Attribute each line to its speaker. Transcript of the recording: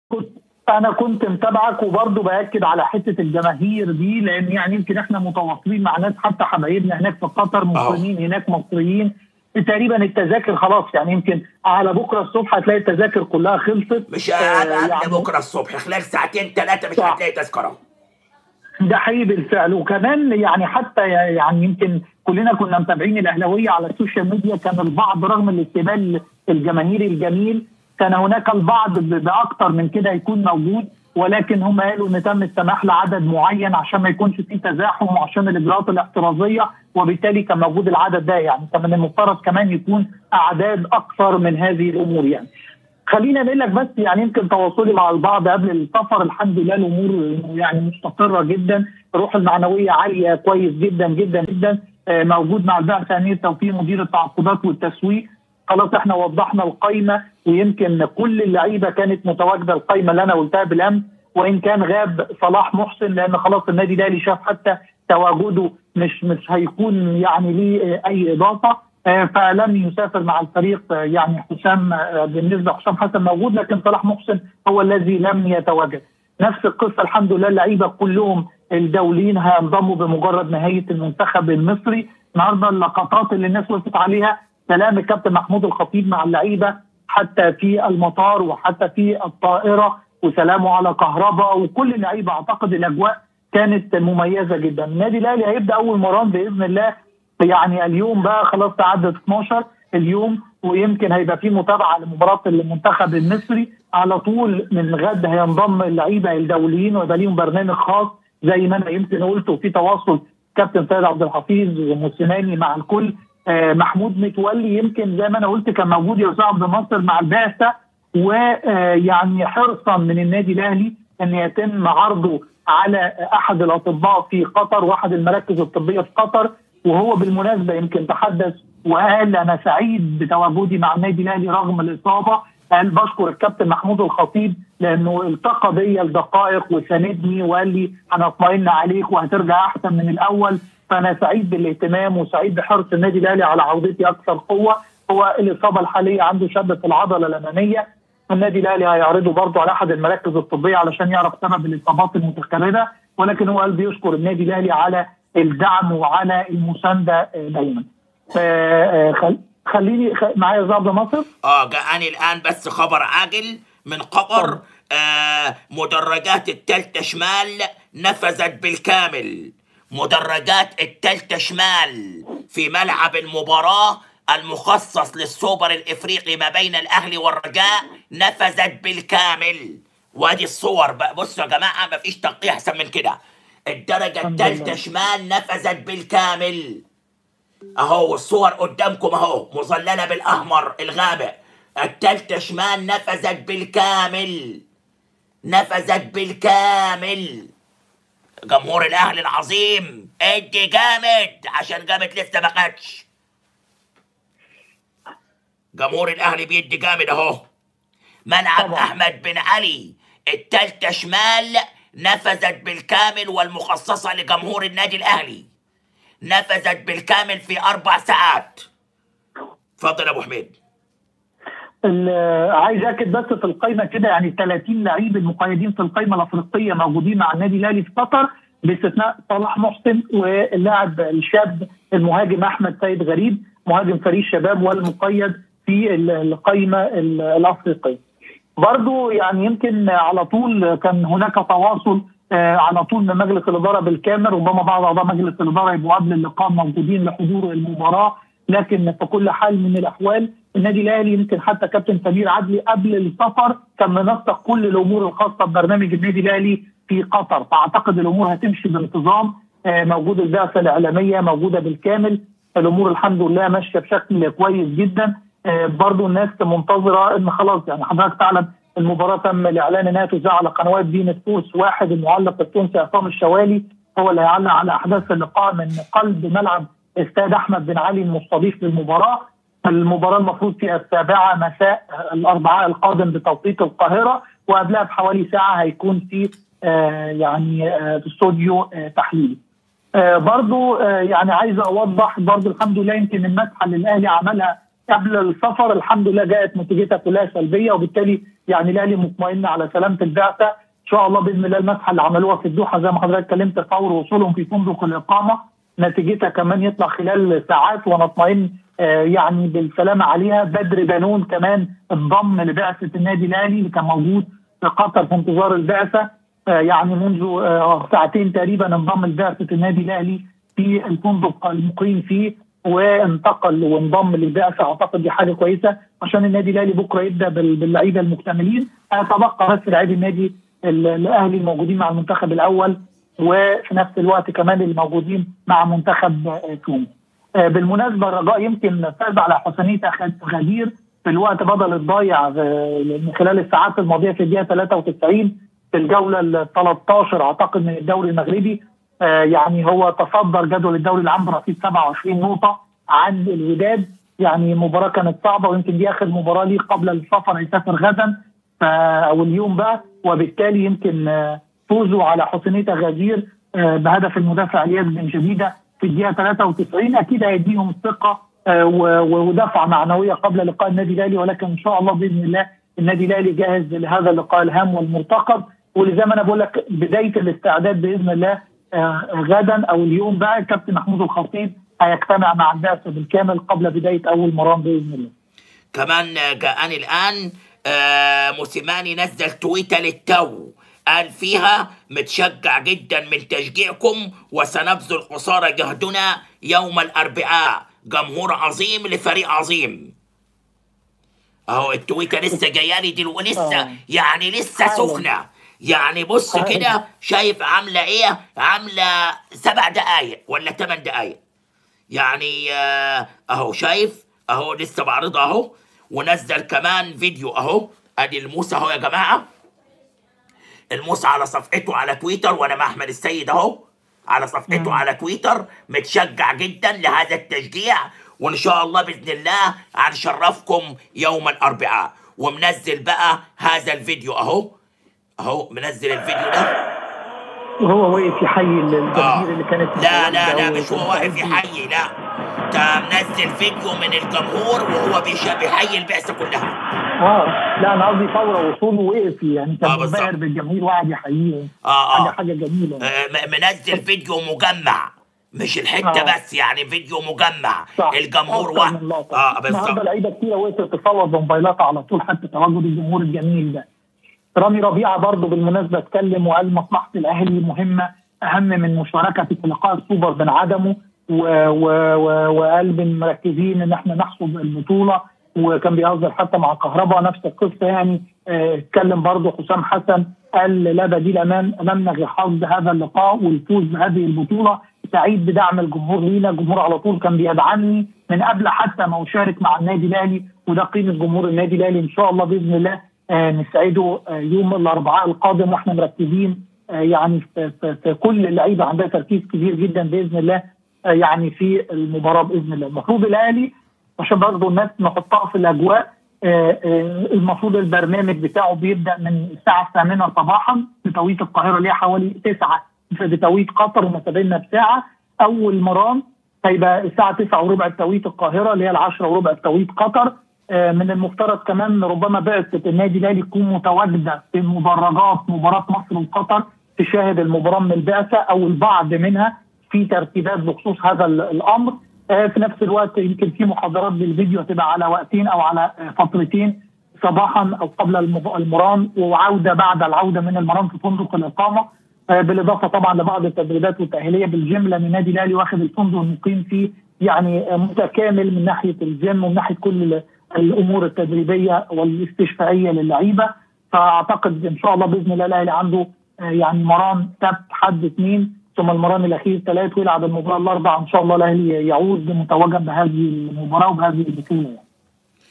Speaker 1: كنت انا كنت متابعك وبرضه باكد على حته الجماهير دي لان يعني يمكن احنا متواصلين مع ناس حتى حبايبنا هناك في قطر مقيمين هناك مصريين تقريبا التذاكر خلاص يعني يمكن على بكره الصبح هتلاقي التذاكر كلها خلصت
Speaker 2: مش قبل يعني بكره الصبح خلال ساعتين ثلاثه مش
Speaker 1: صح.
Speaker 2: هتلاقي تذكره
Speaker 1: ده حقيقي بالفعل وكمان يعني حتى يعني يمكن كلنا كنا متابعين الاهلاويه على السوشيال ميديا كان البعض رغم الاستقبال الجماهيري الجميل كان هناك البعض ب- باكثر من كده يكون موجود ولكن هم قالوا ان تم السماح لعدد معين عشان ما يكونش فيه تزاحم وعشان الاجراءات الاحترازيه وبالتالي كان موجود العدد ده يعني كان من المفترض كمان يكون اعداد اكثر من هذه الامور يعني. خلينا نقول لك بس يعني يمكن تواصلي مع البعض قبل السفر الحمد لله الامور يعني مستقره جدا الروح المعنويه عاليه كويس جدا جدا جدا آه، موجود مع البعثه امير توفيق مدير التعاقدات والتسويق خلاص احنا وضحنا القائمه ويمكن كل اللعيبه كانت متواجده القائمه اللي انا قلتها بالامس وان كان غاب صلاح محسن لان خلاص النادي الاهلي شاف حتى تواجده مش مش هيكون يعني ليه آه، اي اضافه آه، فلم يسافر مع الفريق آه، يعني حسام آه، بالنسبه حسام حسن موجود لكن صلاح محسن هو الذي لم يتواجد نفس القصه الحمد لله اللعيبه كلهم الدوليين هينضموا بمجرد نهايه المنتخب المصري النهارده اللقطات اللي الناس وقفت عليها كلام الكابتن محمود الخطيب مع اللعيبه حتى في المطار وحتى في الطائره وسلامه على كهرباء وكل اللعيبه اعتقد الاجواء كانت مميزه جدا النادي الاهلي هيبدا اول مران باذن الله يعني اليوم بقى خلاص تعدت 12 اليوم ويمكن هيبقى في متابعه لمباراه المنتخب المصري على طول من غد هينضم اللعيبه الدوليين ويبقى ليهم برنامج خاص زي ما انا يمكن قلت وفي تواصل كابتن سيد عبد الحفيظ وموسيماني مع الكل آه محمود متولي يمكن زي ما انا قلت كان موجود يا استاذ عبد الناصر مع البعثه ويعني حرصا من النادي الاهلي ان يتم عرضه على احد الاطباء في قطر واحد المراكز الطبيه في قطر وهو بالمناسبه يمكن تحدث وقال انا سعيد بتواجدي مع النادي الاهلي رغم الاصابه قال بشكر الكابتن محمود الخطيب لانه التقى بيا الدقائق وساندني وقال لي انا اطمئن عليك وهترجع احسن من الاول فانا سعيد بالاهتمام وسعيد بحرص النادي الاهلي على عودتي اكثر قوه هو الاصابه الحاليه عنده شد في العضله الاماميه النادي الاهلي هيعرضه برضه على احد المراكز الطبيه علشان يعرف سبب الاصابات المتكرره ولكن هو قال بيشكر النادي الاهلي على الدعم وعلى المسانده آه، دايما. آه، آه، خل- خليني خ- معايا يا عبد الناصر
Speaker 2: اه جاءني الان بس خبر عاجل من قطر آه مدرجات التالتة شمال نفذت بالكامل مدرجات التالتة شمال في ملعب المباراة المخصص للسوبر الافريقي ما بين الاهلي والرجاء نفذت بالكامل وادي الصور بقى بصوا يا جماعه مفيش تنقيح احسن من كده الدرجه
Speaker 1: الحمد لله.
Speaker 2: التالتة شمال نفذت بالكامل اهو الصور قدامكم اهو مظلله بالاحمر الغامق التالتة شمال نفذت بالكامل نفذت بالكامل جمهور الاهلي العظيم ادي جامد عشان جامد لسه ما خدش جمهور الاهلي بيدي جامد اهو ملعب
Speaker 1: طبعا.
Speaker 2: احمد بن علي التالتة شمال نفذت بالكامل والمخصصة لجمهور النادي الاهلي نفذت بالكامل في اربع ساعات اتفضل يا ابو حميد
Speaker 1: ال- عايز اكد بس في القائمه كده يعني 30 لعيب المقيدين في القائمه الافريقيه موجودين مع النادي الاهلي في قطر باستثناء صلاح محسن واللاعب الشاب المهاجم احمد سيد غريب مهاجم فريق الشباب والمقيد في ال- القائمه ال- الافريقيه. برضو يعني يمكن على طول كان هناك تواصل آه، على طول من مجلس الاداره بالكامل ربما بعض اعضاء مجلس الاداره يبقوا قبل اللقاء موجودين لحضور المباراه لكن في كل حال من الاحوال النادي الاهلي يمكن حتى كابتن سمير عدلي قبل السفر كان منسق كل الامور الخاصه ببرنامج النادي الاهلي في قطر فاعتقد الامور هتمشي بانتظام آه، موجود البعثه الاعلاميه موجوده بالكامل الامور الحمد لله ماشيه بشكل كويس جدا آه، برضو الناس منتظره ان خلاص يعني حضرتك تعلم المباراه تم الاعلان انها تذاع على قنوات بين سبورتس واحد المعلق التونسي عصام الشوالي هو اللي هيعلق على احداث اللقاء من قلب ملعب استاد احمد بن علي المستضيف للمباراه المباراه المفروض في السابعه مساء الاربعاء القادم بتوقيت القاهره وقبلها بحوالي ساعه هيكون في آه يعني آه في استوديو آه تحليلي. آه برضو آه يعني عايز اوضح برضو الحمد لله يمكن المسحه اللي الاهلي عملها قبل السفر الحمد لله جاءت نتيجتها كلها سلبيه وبالتالي يعني الاهلي مطمئن على سلامه البعثه ان شاء الله باذن الله المسحه اللي عملوها في الدوحه زي ما حضرتك اتكلمت فور وصولهم في فندق الاقامه نتيجتها كمان يطلع خلال ساعات ونطمئن آه، يعني بالسلامه عليها بدر بنون كمان انضم لبعثه النادي الاهلي اللي كان موجود في قطر في انتظار البعثه آه، يعني منذ آه، ساعتين تقريبا انضم لبعثه النادي الاهلي في الفندق المقيم فيه وانتقل وانضم للبعثه اعتقد دي حاجه كويسه عشان النادي الاهلي بكره يبدا باللعيبه المكتملين تبقى بس لاعبي النادي الاهلي الموجودين مع المنتخب الاول وفي نفس الوقت كمان الموجودين مع منتخب تونس. آه، بالمناسبه الرجاء يمكن فاز على حسنيه غدير في الوقت بدل الضايع من خلال الساعات الماضيه في الدقيقه 93 في الجوله ال 13 اعتقد من الدوري المغربي آه، يعني هو تصدر جدول الدوري العام برصيد 27 نقطه عن الوداد يعني مباراه كانت صعبه ويمكن دي اخر مباراه ليه قبل السفر يسافر غدا او اليوم بقى وبالتالي يمكن آه، فوزه على حسنيه غدير بهدف المدافع الياس بن جديده في الدقيقه 93 اكيد هيديهم الثقه آه، ودفعه معنويه قبل لقاء النادي الاهلي ولكن ان شاء الله باذن الله النادي الاهلي جاهز لهذا اللقاء الهام والمرتقب ولزي ما انا بقول لك بدايه الاستعداد باذن الله آه، غدا او اليوم بقى الكابتن محمود الخطيب هيجتمع مع البعثه بالكامل قبل بدايه اول مران باذن الله.
Speaker 2: كمان جاءني الان آه موسيماني نزل تويته للتو قال فيها متشجع جدا من تشجيعكم وسنبذل قصارى جهدنا يوم الأربعاء جمهور عظيم لفريق عظيم اهو التويتة لسه جايه لي دلوقتي لسه آه. يعني لسه سخنه يعني بص كده شايف عامله ايه عامله سبع دقايق ولا ثمان دقايق يعني آه، اهو شايف اهو لسه بعرضها اهو ونزل كمان فيديو اهو ادي الموسى اهو يا جماعه الموسى على صفحته على تويتر وانا مع احمد السيد اهو على صفحته مم. على تويتر متشجع جدا لهذا التشجيع وان شاء الله باذن الله هنشرفكم يوم الاربعاء ومنزل بقى هذا الفيديو اهو اهو منزل الفيديو ده
Speaker 1: وهو واقف يحيي الجماهير آه. اللي كانت
Speaker 2: لا لا لا مش هو واقف يحيي لا ده منزل فيديو من الجمهور وهو بيحيي البعثه كلها
Speaker 1: اه لا انا قصدي فور وصوله وقف يعني كان آه منبهر بالجماهير وقعد يحييه
Speaker 2: اه اه
Speaker 1: حاجه حاجه جميله
Speaker 2: آه منزل فيديو مجمع مش الحته آه. بس يعني فيديو مجمع صح. الجمهور واحد
Speaker 1: اه بالظبط النهارده لعيبه كتيره وقفت تصوت بموبايلاتها على طول حتى تواجد الجمهور الجميل ده رامي ربيعه برضه بالمناسبه اتكلم وقال مصلحه الاهلي مهمه اهم من مشاركتي في لقاء السوبر من عدمه وقال مركزين ان احنا نحصد البطوله وكان بيهزر حتى مع كهرباء نفس القصه يعني آه، اتكلم برضه حسام حسن قال لا بديل امام امامنا غير حظ هذا اللقاء والفوز بهذه البطوله سعيد بدعم الجمهور لينا الجمهور على طول كان بيدعمني من قبل حتى ما اشارك مع النادي الاهلي وده قيمه جمهور النادي الاهلي ان شاء الله باذن الله آه نسعده آه يوم الاربعاء القادم واحنا مركزين آه يعني في, في, في كل اللعيبه عندها تركيز كبير جدا باذن الله آه يعني في المباراه باذن الله المفروض الاهلي عشان برضه الناس نحطها في الاجواء آه، آه، المفروض البرنامج بتاعه بيبدا من الساعه الثامنه صباحا بتوقيت القاهره اللي هي حوالي 9 بتوقيت قطر وما بساعه اول مران هيبقى الساعه 9 وربع بتوقيت القاهره اللي هي 10 وربع بتوقيت قطر آه، من المفترض كمان ربما بعثه النادي الاهلي تكون متواجده في مدرجات مباراه مصر وقطر تشاهد المباراه من البعثه او البعض منها في ترتيبات بخصوص هذا الامر آه، في نفس الوقت يمكن في محاضرات بالفيديو هتبقى على وقتين او على فترتين صباحا او قبل المران وعوده بعد العوده من المران في فندق الاقامه آه، بالاضافه طبعا لبعض التدريبات والتاهيليه بالجيم لان النادي الاهلي واخد الفندق المقيم فيه يعني متكامل من ناحيه الجيم ومن ناحيه كل الامور التدريبيه والاستشفائيه للعيبه فاعتقد ان شاء الله باذن الله الاهلي عنده آه، يعني مران سبت حد اثنين ثم المران الاخير ثلاث ويلعب المباراه الاربعاء ان شاء الله الاهلي يعود متوجا بهذه المباراه وبهذه البطوله يعني.